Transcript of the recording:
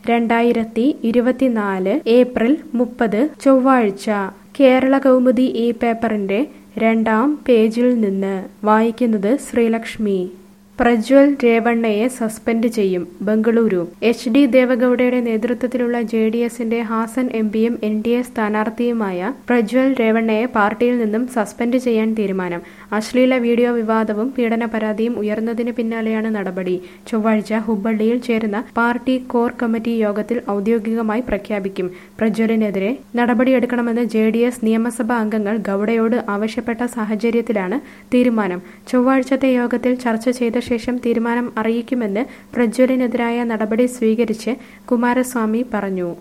രണ്ടായിരത്തി ഇരുപത്തിനാല് ഏപ്രിൽ മുപ്പത് ചൊവ്വാഴ്ച കേരള കൗമുദി ഈ പേപ്പറിന്റെ രണ്ടാം പേജിൽ നിന്ന് വായിക്കുന്നത് ശ്രീലക്ഷ്മി പ്രജ്വൽ രേവണ്ണയെ സസ്പെൻഡ് ചെയ്യും ബംഗളൂരു എച്ച് ഡി ദേവഗൌഡയുടെ നേതൃത്വത്തിലുള്ള ജെ ഡി എസിന്റെ ഹാസൻ എം പിയും എൻ ഡി എ സ്ഥാനാർത്ഥിയുമായ പ്രജ്വൽ രേവണ്ണയെ പാർട്ടിയിൽ നിന്നും സസ്പെൻഡ് ചെയ്യാൻ തീരുമാനം അശ്ലീല വീഡിയോ വിവാദവും പീഡന പരാതിയും ഉയർന്നതിന് പിന്നാലെയാണ് നടപടി ചൊവ്വാഴ്ച ഹുബ്ബള്ളിയിൽ ചേരുന്ന പാർട്ടി കോർ കമ്മിറ്റി യോഗത്തിൽ ഔദ്യോഗികമായി പ്രഖ്യാപിക്കും പ്രജ്വലിനെതിരെ നടപടിയെടുക്കണമെന്ന് ജെ ഡി എസ് നിയമസഭാ അംഗങ്ങൾ ഗൌഡയോട് ആവശ്യപ്പെട്ട സാഹചര്യത്തിലാണ് തീരുമാനം ചൊവ്വാഴ്ചത്തെ യോഗത്തിൽ ചർച്ച ചെയ്ത ശേഷം തീരുമാനം അറിയിക്കുമെന്ന് പ്രജ്വലിനെതിരായ നടപടി സ്വീകരിച്ച് കുമാരസ്വാമി പറഞ്ഞു